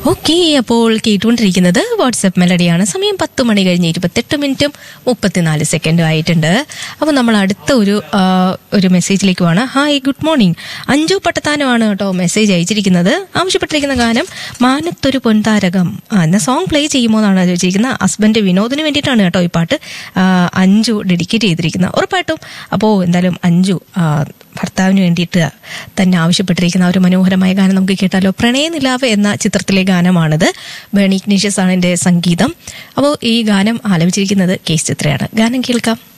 okay അപ്പോൾ കേട്ടുകൊണ്ടിരിക്കുന്നത് WhatsApp മെലഡിയാണ് സമയം പത്ത് മണി കഴിഞ്ഞ് ഇരുപത്തെട്ട് മിനിറ്റും മുപ്പത്തിനാല് സെക്കൻഡും ആയിട്ടുണ്ട് അപ്പോൾ നമ്മൾ അടുത്ത ഒരു ആ, ഒരു മെസ്സേജിലേക്ക് പോവാണ് ഹായ് ഗുഡ് മോർണിംഗ് അഞ്ജു പട്ടത്താനമാണ് കേട്ടോ മെസ്സേജ് അയച്ചിരിക്കുന്നത് ആവശ്യപ്പെട്ടിരിക്കുന്ന ഗാനം മാനത്തൊരു പൊൻതാരകം ആ എന്ന സോങ് പ്ലേ ചെയ്യുമോ എന്നാണ് ചോദിച്ചിരിക്കുന്നത് ഹസ്ബൻഡ് വിനോദിന് വേണ്ടിയിട്ടാണ് കേട്ടോ ഈ പാട്ട് ആ, അഞ്ജു ഡെഡിക്കേറ്റ് ചെയ്തിരിക്കുന്നത് ഉറപ്പായിട്ടും അപ്പോൾ എന്തായാലും അഞ്ജു ആ, ഭർത്താവിന് വേണ്ടിയിട്ട് തന്നെ ആവശ്യപ്പെട്ടിരിക്കുന്ന ആ ഒരു മനോഹരമായ ഗാനം നമുക്ക് കേട്ടാലോ പ്രണയനിലാവ് എന്ന ചിത്രത്തിലെ ഗാനമാണിത് ബേണി ഇഗ്നീഷ്യസ് ആണ് എൻ്റെ സംഗീതം അപ്പോൾ ഈ ഗാനം ആലപിച്ചിരിക്കുന്നത് കേസ് ചിത്രയാണ് ഗാനം കേൾക്കാം